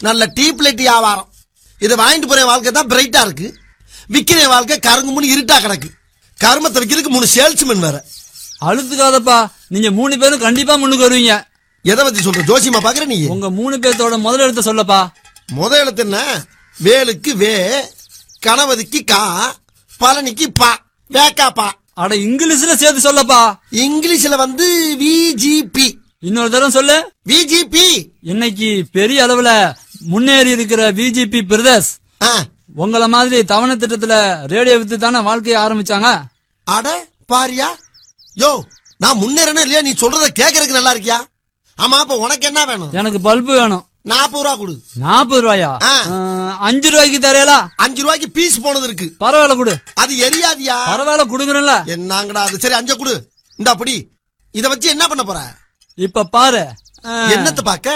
நல்ல deep light வியாபாரம் இதை வாங்கிட்டு போற வாழ்க்கை தான் பிரைட்டா இருக்கு விக்கிற வாழ்க்கை கருங்குமுன்னு இருட்டா கிடக்கு கருமத்தை விக்கிறதுக்கு மூணு சேல்ஸ்மேன் வேற அழுத்துக்காதப்பா நீங்க மூணு பேரும் கண்டிப்பா முன்னுக்கு வருவீங்க எதை பத்தி சொல்ற ஜோசியமா பாக்குற நீ உங்க மூணு பேர்த்தோட முதல் எழுத்த சொல்லப்பா முத எழுத்து என்ன வேலுக்கு வே கணவதிக்கு கா பழனிக்கு பா வேக்கா பா அட இங்கிலீஷ்ல சேர்த்து சொல்லப்பா இங்கிலீஷ்ல வந்து விஜிபி இன்னொரு தடவை சொல்லு விஜிபி இன்னைக்கு பெரிய அளவுல முன்னேறி இருக்கிற பிஜேபி பிரதர்ஸ் உங்கள மாதிரி தவணை திட்டத்துல ரேடியோ வித்து தானே வாழ்க்கைய ஆரம்பிச்சாங்க அட பாரியா யோ நான் முன்னேறணும் இல்லையா நீ சொல்றத கேக்குறதுக்கு நல்லா இருக்கியா ஆமா அப்ப உனக்கு என்ன வேணும் எனக்கு பல்பு வேணும் நாற்பது ரூபா கொடு நாற்பது ரூபாயா ஆ. ஆ, அஞ்சு ரூபாய்க்கு தரையலா அஞ்சு ரூபாய்க்கு பீஸ் போனது இருக்கு பரவாயில்ல கொடு அது எரியாதியா பரவாயில்ல கொடுக்குறேன்ல என்னங்கடா அது சரி அஞ்ச கொடு இந்த அப்படி இத வச்சு என்ன பண்ண போற இப்ப பாரு ஆ, என்னத்தை பாக்க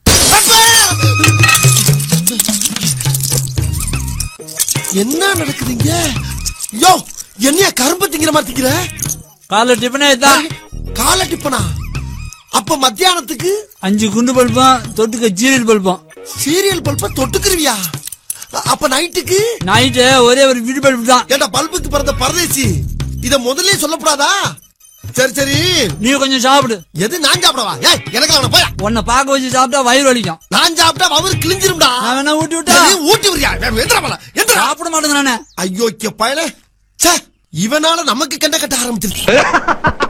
என்ன நடக்குதுங்க யோ என்னைய கரும்பு திங்கிற மாதிரி திங்கிற காலை டிஃபனே தான் காலை டிப்பனா அப்ப மத்தியானத்துக்கு அஞ்சு குண்டு பல்பம் தொட்டுக்க ஜீரல் பல்பம் சீரியல் பல்ப தொட்டுக்குருவியா அ- அப்ப நைட்டுக்கு நைட்டு ஒரே ஒரு வீடு பல்பு தான் ஏண்டா பல்புக்கு பிறந்த பரதேசி இத முதல்லயே சொல்லக்கூடாதா சரி சரி நீ கொஞ்சம் சாப்பிடு எது நான் சாப்பிடவா ஏய் எனக்கு அவன போயா உன்னை பார்க்க வச்சு சாப்பிட்டா வயிறு வலிக்கும் நான் சாப்பிட்டா அவர் கிழிஞ்சிரும்டா நான் வேணா ஊட்டி விட்டா சரி, ஊட்டி விடுறியா எந்திரா போல எந்திரா சாப்பிட மாட்டேங்கிறானே ஐயோ பயல ச்சே இவனால நமக்கு கண்ட கட்ட ஆரம்பிச்சிருச்சு